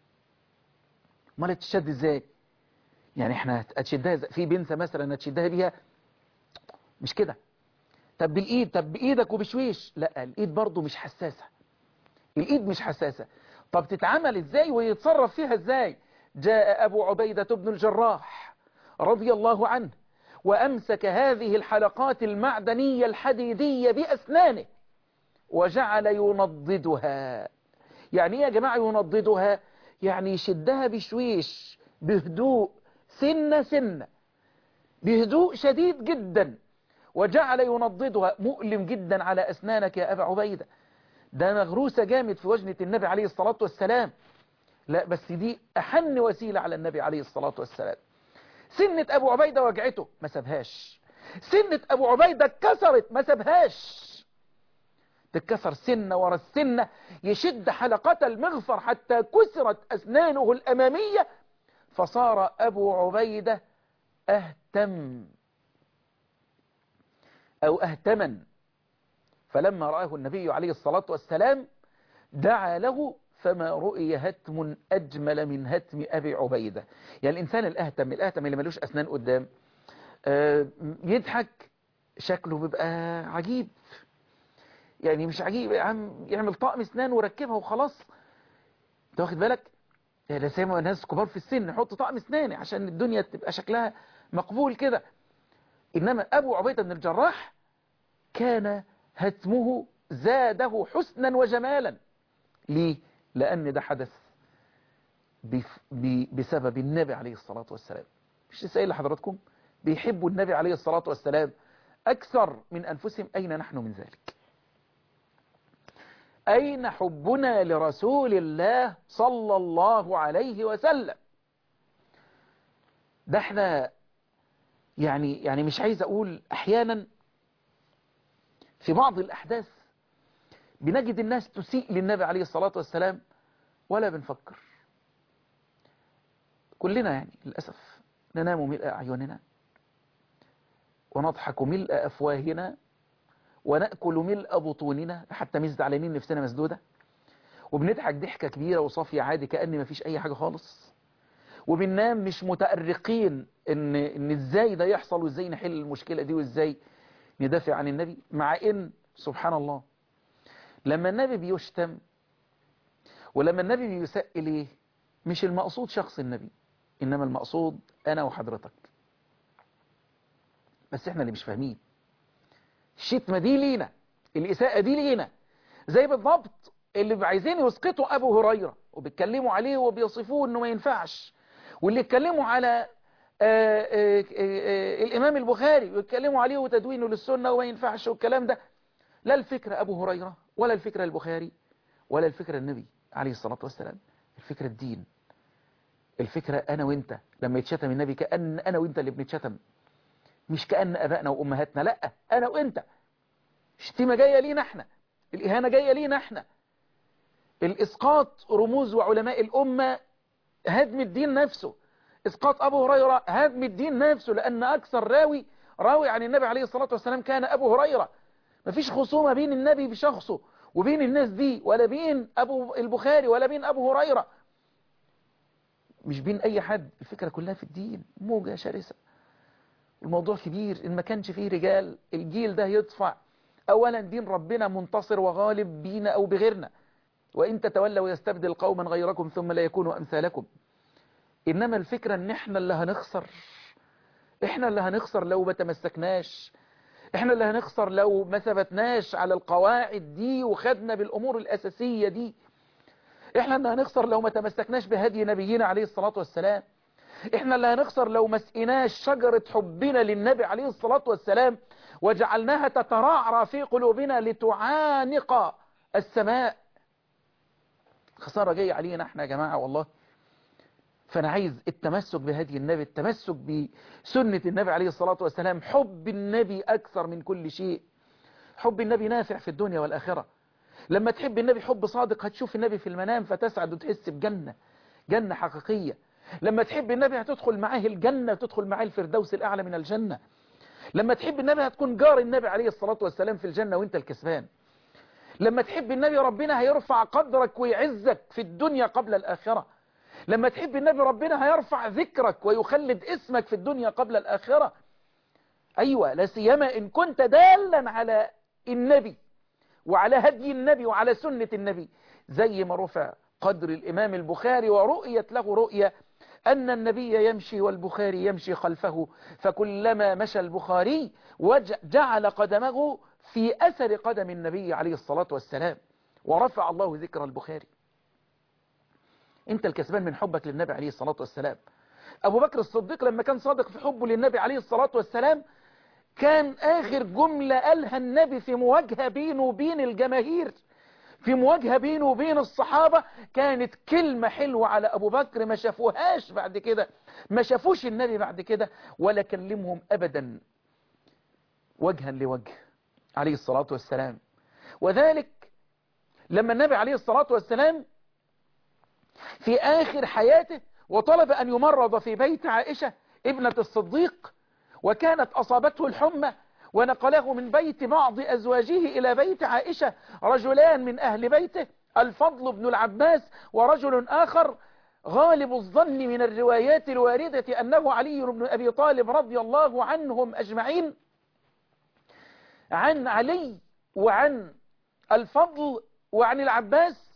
ما تشد ازاي يعني احنا هتشدها ازاي في بنت مثلا هتشدها بيها مش كده طب بالايد طب بايدك وبشويش لا الايد برضو مش حساسة الايد مش حساسة طب تتعمل ازاي ويتصرف فيها ازاي جاء ابو عبيدة بن الجراح رضي الله عنه وامسك هذه الحلقات المعدنية الحديدية باسنانه وجعل ينضدها يعني ايه يا جماعة ينضدها يعني يشدها بشويش بهدوء سنة سنة بهدوء شديد جدا وجعل ينضدها مؤلم جدا على أسنانك يا أبا عبيدة ده مغروسة جامد في وجنة النبي عليه الصلاة والسلام لا بس دي أحن وسيلة على النبي عليه الصلاة والسلام سنة أبو عبيدة وجعته ما سبهاش سنة أبو عبيدة اتكسرت ما سبهاش تتكسر سنة ورا السنة يشد حلقة المغفر حتى كسرت أسنانه الأمامية فصار أبو عبيدة أهتم أو أهتما فلما رآه النبي عليه الصلاة والسلام دعا له فما رؤي هتم أجمل من هتم أبي عبيدة يعني الإنسان الأهتم الأهتم اللي ملوش أسنان قدام يضحك شكله بيبقى عجيب يعني مش عجيب يا عم يعمل طقم اسنان وركبها وخلاص انت واخد بالك لا سيما ناس كبار في السن يحط طقم اسنان عشان الدنيا تبقى شكلها مقبول كده انما ابو عبيدة بن الجراح كان هتمه زاده حسنا وجمالا ليه لان ده حدث بسبب النبي عليه الصلاة والسلام مش لسه قايل لحضراتكم بيحبوا النبي عليه الصلاة والسلام اكثر من انفسهم اين نحن من ذلك أين حبنا لرسول الله صلى الله عليه وسلم ده احنا يعني يعني مش عايز أقول أحيانا في بعض الأحداث بنجد الناس تسيء للنبي عليه الصلاة والسلام ولا بنفكر كلنا يعني للأسف ننام ملء أعيننا ونضحك ملء أفواهنا ونأكل ملء بطوننا حتى مش زعلانين نفسنا مسدودة وبنضحك ضحكة كبيرة وصافية عادي كأن ما فيش أي حاجة خالص وبننام مش متأرقين إن, إن إزاي ده يحصل وإزاي نحل المشكلة دي وإزاي ندافع عن النبي مع إن سبحان الله لما النبي بيشتم ولما النبي بيساء إليه مش المقصود شخص النبي إنما المقصود أنا وحضرتك بس إحنا اللي مش فاهمين الشتمة دي لينا الإساءة دي لينا زي بالضبط اللي عايزين يسقطوا أبو هريرة وبيتكلموا عليه وبيصفوه أنه ما ينفعش واللي اتكلموا على آآ آآ آآ الإمام البخاري ويتكلموا عليه وتدوينه للسنة وما ينفعش والكلام ده لا الفكرة أبو هريرة ولا الفكرة البخاري ولا الفكرة النبي عليه الصلاة والسلام الفكرة الدين الفكرة أنا وإنت لما يتشتم النبي كأن أنا وإنت اللي بنتشتم مش كأن أبائنا وأمهاتنا لا أنا وإنت الشتيمة جاية لينا احنا الإهانة جاية لينا احنا الإسقاط رموز وعلماء الأمة هدم الدين نفسه إسقاط أبو هريرة هدم الدين نفسه لأن أكثر راوي راوي عن النبي عليه الصلاة والسلام كان أبو هريرة مفيش خصومة بين النبي بشخصه وبين الناس دي ولا بين أبو البخاري ولا بين أبو هريرة مش بين أي حد الفكرة كلها في الدين موجة شرسة الموضوع كبير إن ما كانش فيه رجال الجيل ده يدفع أولا دين ربنا منتصر وغالب بينا أو بغيرنا وإن تتولوا يستبدل قوما غيركم ثم لا يكونوا أمثالكم إنما الفكرة إن إحنا اللي هنخسر إحنا اللي هنخسر لو ما تمسكناش إحنا اللي هنخسر لو ما ثبتناش على القواعد دي وخدنا بالأمور الأساسية دي إحنا اللي هنخسر لو ما تمسكناش بهدي نبينا عليه الصلاة والسلام إحنا اللي هنخسر لو ما سقيناش شجرة حبنا للنبي عليه الصلاة والسلام وجعلناها تترعرع في قلوبنا لتعانق السماء خسارة جاية علينا احنا يا جماعة والله فأنا عايز التمسك بهدي النبي التمسك بسنة النبي عليه الصلاة والسلام حب النبي أكثر من كل شيء حب النبي نافع في الدنيا والآخرة لما تحب النبي حب صادق هتشوف النبي في المنام فتسعد وتحس بجنة جنة حقيقية لما تحب النبي هتدخل معاه الجنة وتدخل معاه الفردوس الأعلى من الجنة لما تحب النبي هتكون جار النبي عليه الصلاة والسلام في الجنة وانت الكسبان لما تحب النبي ربنا هيرفع قدرك ويعزك في الدنيا قبل الآخرة لما تحب النبي ربنا هيرفع ذكرك ويخلد اسمك في الدنيا قبل الآخرة أيوة لا سيما إن كنت دالا على النبي وعلى هدي النبي وعلى سنة النبي زي ما رفع قدر الإمام البخاري ورؤيت له رؤية أن النبي يمشي والبخاري يمشي خلفه فكلما مشى البخاري وجعل قدمه في أثر قدم النبي عليه الصلاة والسلام ورفع الله ذكر البخاري انت الكسبان من حبك للنبي عليه الصلاة والسلام أبو بكر الصديق لما كان صادق في حبه للنبي عليه الصلاة والسلام كان آخر جملة قالها النبي في مواجهة بينه وبين الجماهير في مواجهة بينه وبين الصحابة كانت كلمة حلوة على أبو بكر ما شافوهاش بعد كده ما شافوش النبي بعد كده ولا كلمهم أبدا وجها لوجه عليه الصلاة والسلام وذلك لما النبي عليه الصلاة والسلام في آخر حياته وطلب أن يمرض في بيت عائشة ابنة الصديق وكانت أصابته الحمى ونقله من بيت بعض أزواجه إلى بيت عائشة رجلان من أهل بيته الفضل بن العباس ورجل آخر غالب الظن من الروايات الواردة أنه علي بن أبي طالب رضي الله عنهم أجمعين عن علي وعن الفضل وعن العباس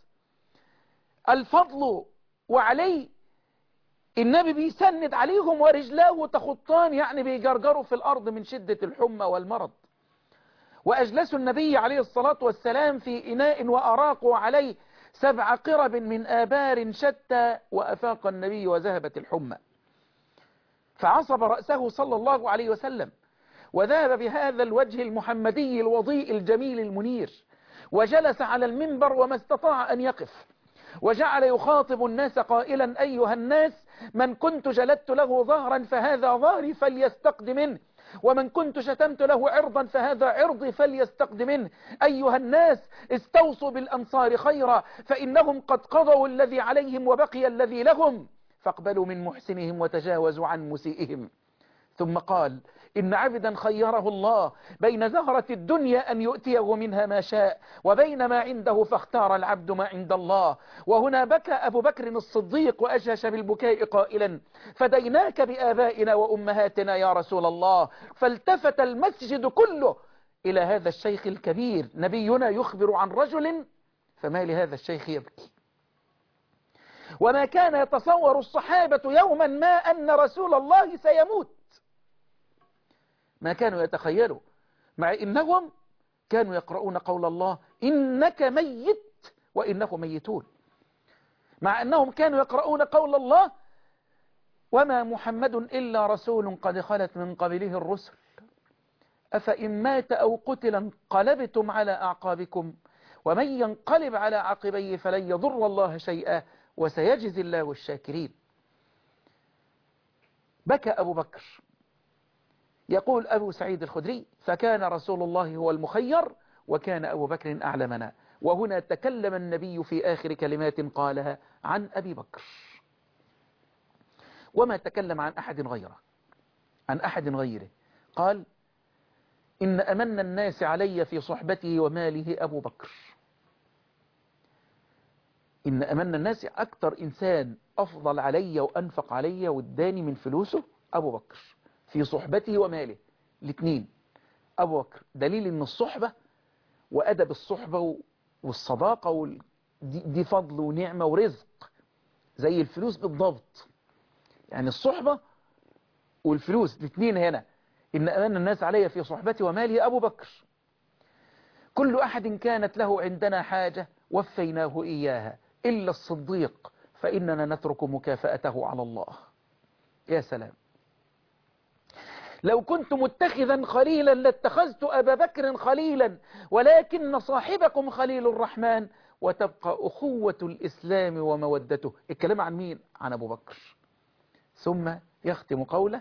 الفضل وعلي النبي بيسند عليهم ورجلاه تخطان يعني بيجرجروا في الأرض من شدة الحمى والمرض وأجلسوا النبي عليه الصلاة والسلام في إناء وأراقوا عليه سبع قرب من آبار شتى وأفاق النبي وذهبت الحمى فعصب رأسه صلى الله عليه وسلم وذهب بهذا الوجه المحمدي الوضيء الجميل المنير وجلس على المنبر وما استطاع أن يقف وجعل يخاطب الناس قائلا أيها الناس من كنت جلدت له ظهرا فهذا ظهري فليستقد منه ومن كنت شتمت له عرضا فهذا عرضي فليستقد منه أيها الناس استوصوا بالأنصار خيرا فإنهم قد قضوا الذي عليهم وبقي الذي لهم فاقبلوا من محسنهم وتجاوزوا عن مسيئهم ثم قال إن عبدا خيره الله بين زهرة الدنيا أن يؤتيه منها ما شاء وبين ما عنده فاختار العبد ما عند الله وهنا بكى أبو بكر الصديق وأجهش بالبكاء قائلا فديناك بآبائنا وأمهاتنا يا رسول الله فالتفت المسجد كله إلى هذا الشيخ الكبير نبينا يخبر عن رجل فما لهذا الشيخ يبكي وما كان يتصور الصحابة يوما ما أن رسول الله سيموت ما كانوا يتخيلوا مع إنهم كانوا يقرؤون قول الله إنك ميت وإنهم ميتون مع أنهم كانوا يقرؤون قول الله وما محمد إلا رسول قد خلت من قبله الرسل أفإن مات أو قتل انقلبتم على أعقابكم ومن ينقلب على عقبيه فلن يضر الله شيئا وسيجزي الله الشاكرين بكى أبو بكر يقول أبو سعيد الخدري فكان رسول الله هو المخير وكان أبو بكر أعلمنا وهنا تكلم النبي في آخر كلمات قالها عن أبي بكر وما تكلم عن أحد غيره عن أحد غيره قال إن أمن الناس علي في صحبته وماله أبو بكر إن أمن الناس أكتر إنسان أفضل علي وأنفق علي واداني من فلوسه أبو بكر في صحبته وماله الاثنين أبو بكر دليل أن الصحبة وأدب الصحبة والصداقة وال... دي, دي فضل ونعمة ورزق زي الفلوس بالضبط يعني الصحبة والفلوس الاثنين هنا إن أمان الناس علي في صحبتي ومالي أبو بكر كل أحد كانت له عندنا حاجة وفيناه إياها إلا الصديق فإننا نترك مكافأته على الله يا سلام لو كنت متخذا خليلا لاتخذت أبا بكر خليلا ولكن صاحبكم خليل الرحمن وتبقى أخوة الإسلام ومودته الكلام عن مين؟ عن أبو بكر ثم يختم قوله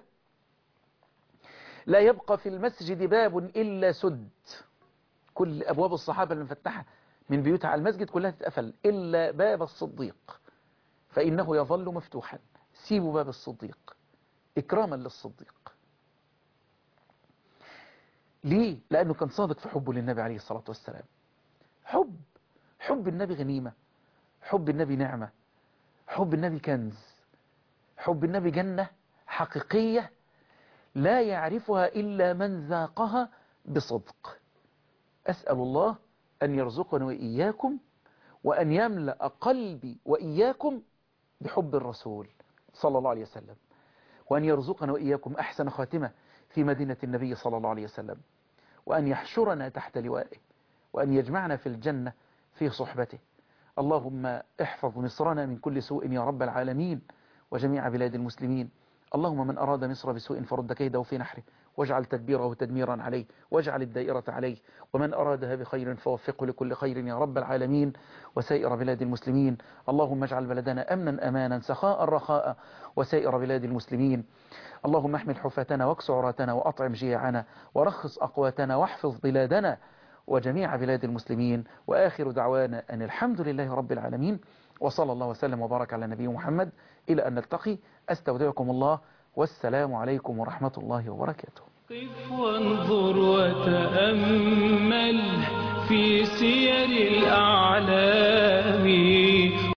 لا يبقى في المسجد باب إلا سد كل أبواب الصحابة المفتحة من بيوتها على المسجد كلها تتقفل إلا باب الصديق فإنه يظل مفتوحا سيبوا باب الصديق إكراما للصديق ليه؟ لأنه كان صادق في حبه للنبي عليه الصلاة والسلام حب حب النبي غنيمة حب النبي نعمة حب النبي كنز حب النبي جنة حقيقية لا يعرفها إلا من ذاقها بصدق أسأل الله أن يرزقنا وإياكم وأن يملأ قلبي وإياكم بحب الرسول صلى الله عليه وسلم وأن يرزقنا وإياكم أحسن خاتمة في مدينة النبي صلى الله عليه وسلم وأن يحشرنا تحت لوائه وأن يجمعنا في الجنة في صحبته اللهم احفظ مصرنا من كل سوء يا رب العالمين وجميع بلاد المسلمين اللهم من أراد مصر بسوء فرد كيده في نحره واجعل تدبيره تدميرا عليه واجعل الدائرة عليه ومن أرادها بخير فوفقه لكل خير يا رب العالمين وسائر بلاد المسلمين اللهم اجعل بلدنا أمنا أمانا سخاء رخاء وسائر بلاد المسلمين اللهم احمل حفاتنا واكس عراتنا وأطعم جياعنا ورخص أقواتنا واحفظ بلادنا وجميع بلاد المسلمين وآخر دعوانا أن الحمد لله رب العالمين وصلى الله وسلم وبارك على نبي محمد إلى أن نلتقي أستودعكم الله والسلام عليكم ورحمة الله وبركاته قف وانظر وتأمل في سير الأعلام